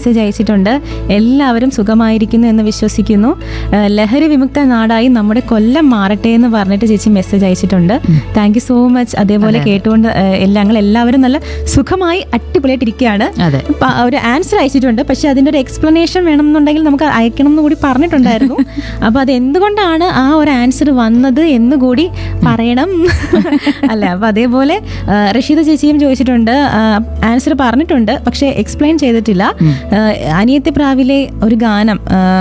message അയച്ചിട്ടുണ്ട് എല്ലാവരും സുഖമായിരിക്കുന്നു എന്ന് വിശ്വസിക്കുന്നു ആ, ലഹരി വിമുക്ത നാടായി നമ്മുടെ കൊല്ലം മാറട്ടെ എന്ന് പറഞ്ഞിട്ട് ചേച്ചി മെസ്സേജ് അയച്ചിട്ടുണ്ട് താങ്ക് യു സോ മച്ച് അതേപോലെ കേട്ടുകൊണ്ട് ആ, എല്ലാ ഞങ്ങൾ എല്ലാവരും നല്ല സുഖമായി അടിപൊളിയായിട്ട് ഇരിക്കുകയാണ് അതെ പ- ഒരു ആൻസർ അയച്ചിട്ടുണ്ട് പക്ഷെ അതിന്റെ ഒരു എക്സ്പ്ലനേഷൻ വേണമെന്നുണ്ടെങ്കിൽ നമുക്ക് അയക്കണം എന്ന് കൂടി പറഞ്ഞിട്ടുണ്ടായിരുന്നു അപ്പൊ അത് എന്തുകൊണ്ടാണ് ആ ഒരു ആൻസർ വന്നത് എന്ന് കൂടി പറയണം അല്ല അപ്പൊ അതേപോലെ ആ, റഷീദ ചേച്ചിയും ചോദിച്ചിട്ടുണ്ട് ആൻസർ പറഞ്ഞിട്ടുണ്ട് പക്ഷെ എക്സ്പ്ലെയിൻ ചെയ്തിട്ടില്ല ആ, അനിയത്തി പ്രാവിലെ ഒരു ഗാനം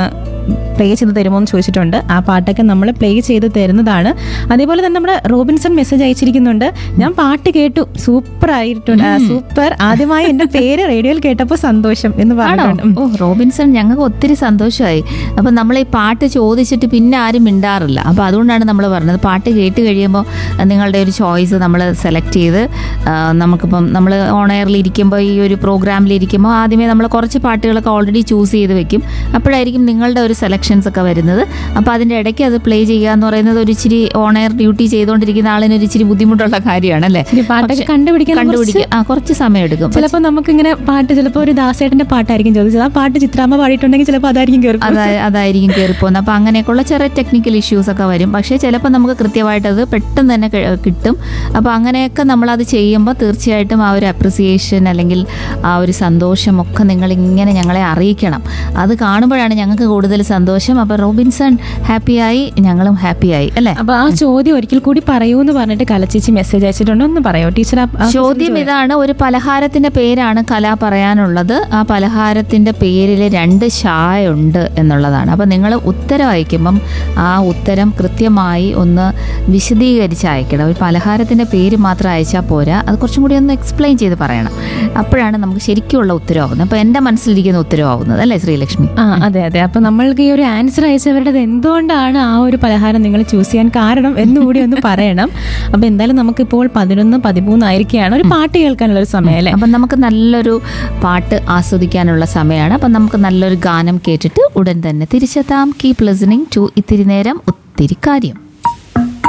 പ്ലേ ചെയ്ത് തരുമോ എന്ന് ചോദിച്ചിട്ടുണ്ട് ആ പാട്ടൊക്കെ നമ്മൾ പ്ലേ ചെയ്ത് തരുന്നതാണ് അതേപോലെ തന്നെ നമ്മുടെ റോബിൻസൺ മെസ്സേജ് അയച്ചിരിക്കുന്നുണ്ട് ഞാൻ പാട്ട് കേട്ടു സൂപ്പർ ആയിട്ടുണ്ട് സൂപ്പർ ആദ്യമായി എന്റെ പേര് റേഡിയോയിൽ കേട്ടപ്പോൾ സന്തോഷം എന്ന് ആണോ പറഞ്ഞിട്ടുണ്ട് ഓ റോബിൻസൺ ഞങ്ങൾക്ക് ഒത്തിരി സന്തോഷമായി അപ്പം നമ്മൾ ഈ പാട്ട് ചോദിച്ചിട്ട് പിന്നെ ആരും മിണ്ടാറില്ല അപ്പോൾ അതുകൊണ്ടാണ് നമ്മൾ പറഞ്ഞത് പാട്ട് കേട്ട് കഴിയുമ്പോൾ നിങ്ങളുടെ ഒരു ചോയ്സ് നമ്മൾ സെലക്ട് ചെയ്ത് ആ, നമുക്കിപ്പം നമ്മൾ ഓൺ എയറിൽ ഇരിക്കുമ്പോൾ ഈ ഒരു പ്രോഗ്രാമിൽ ഇരിക്കുമ്പോൾ ആദ്യമേ നമ്മൾ കുറച്ച് പാട്ടുകളൊക്കെ ഓൾറെഡി ചൂസ് ചെയ്ത് വെക്കും അപ്പോഴായിരിക്കും നിങ്ങളുടെ ഒരു സെലക്ഷൻസ് ഒക്കെ വരുന്നത് അപ്പോൾ അതിൻ്റെ ഇടയ്ക്ക് അത് പ്ലേ ചെയ്യുക എന്ന് പറയുന്നത് ഒരു ഇച്ചിരി ഓൺ എയർ ഡ്യൂട്ടി ചെയ്തുകൊണ്ടിരിക്കുന്ന ആളിന് ഒരു ഇച്ചിരി ബുദ്ധിമുട്ടുള്ള കാര്യമാണ് അല്ലേ ഇനി പാട്ടൊക്കെ കണ്ടുപിടിക്കാൻ കുറച്ച് കണ്ടുപിടിക്കുക ആ കുറച്ച് സമയം എടുക്കും ചിലപ്പോൾ നമുക്ക് ഇങ്ങനെ പാട്ട് ചിലപ്പോൾ ഒരു ദാസേട്ടന്റെ പാട്ടായിരിക്കും ചോദിച്ചത് ആ പാട്ട് ചിത്രാമ്മ പാടിയിട്ടുണ്ടെങ്കിൽ ചിലപ്പോൾ അതായിരിക്കും കേൾക്കും അതാ അതായിരിക്കും കയറിപ്പോകുന്നത് അപ്പോൾ അങ്ങനെയൊക്കെയുള്ള ചെറിയ ടെക്നിക്കൽ ഇഷ്യൂസ് ഒക്കെ വരും പക്ഷേ ചിലപ്പോൾ നമുക്ക് കൃത്യമായിട്ട് അത് പെട്ടെന്ന് തന്നെ ക- കിട്ടും അപ്പോൾ അങ്ങനെയൊക്കെ നമ്മളത് ചെയ്യുമ്പോൾ തീർച്ചയായിട്ടും ആ ഒരു അപ്രിസിയേഷൻ അല്ലെങ്കിൽ ആ ഒരു സന്തോഷം ഒക്കെ നിങ്ങൾ ഇങ്ങനെ ഞങ്ങളെ അറിയിക്കണം അത് കാണുമ്പോഴാണ് ഞങ്ങൾക്ക് കൂടുതൽ സന്തോഷം അപ്പോൾ റോബിൻസൺ ഹാപ്പിയായി ഞങ്ങളും ഹാപ്പിയായി അല്ലേ അപ്പൊ ആ ചോദ്യം ഒരിക്കൽ കൂടി പറയൂ എന്ന് പറഞ്ഞിട്ട് കലച്ചേച്ചി മെസ്സേജ് അയച്ചിട്ടുണ്ട് ഒന്ന് പറയോ ടീച്ചർ ആ- ആ ചോദ്യം ഇതാണ് ഒരു പലഹാരത്തിന്റെ പേരാണ് കല പറയാനുള്ളത് ആ പലഹാരത്തിന്റെ പേരിൽ രണ്ട് ഷായ ഉണ്ട് എന്നുള്ളതാണ് അപ്പം നിങ്ങൾ ഉത്തരം അയക്കുമ്പം ആ ഉത്തരം കൃത്യമായി ഒന്ന് വിശദീകരിച്ച് അയക്കണം ഒരു പലഹാരത്തിന്റെ പേര് മാത്രം അയച്ചാൽ പോരാ അത് കുറച്ചും കൂടി ഒന്ന് എക്സ്പ്ലെയിൻ ചെയ്ത് പറയണം അപ്പോഴാണ് നമുക്ക് ശരിക്കുള്ള ഉത്തരവാകുന്നത് അപ്പം എൻ്റെ മനസ്സിലിരിക്കുന്ന ഉത്തരവാകുന്നത് അല്ലേ ശ്രീലക്ഷ്മി ആ അതെ അതെ അപ്പൊ നമ്മൾക്ക് ഈ ഒരു ആൻസർ അയച്ചവരുടെ എന്തുകൊണ്ടാണ് ആ ഒരു പലഹാരം നിങ്ങൾ ചൂസ് ചെയ്യാൻ കാരണം എന്നുകൂടി ഒന്ന് പറയണം അപ്പൊ എന്തായാലും നമുക്കിപ്പോൾ പതിനൊന്ന് പതിമൂന്നായിരിക്കുകയാണ് ഒരു പാട്ട് കേൾക്കാനുള്ള ഒരു സമയം അല്ലേ അപ്പം നമുക്ക് നല്ലൊരു പാട്ട് ആസ്വദിക്കാനുള്ള സമയമാണ് അപ്പം നമുക്ക് നല്ലൊരു ഗാനം കേട്ടിട്ട് ഉടൻ തന്നെ തിരിച്ചെത്താം കീപ് ലിസണിങ് ടു ഇത്തിരി നേരം ഒത്തിരി കാര്യം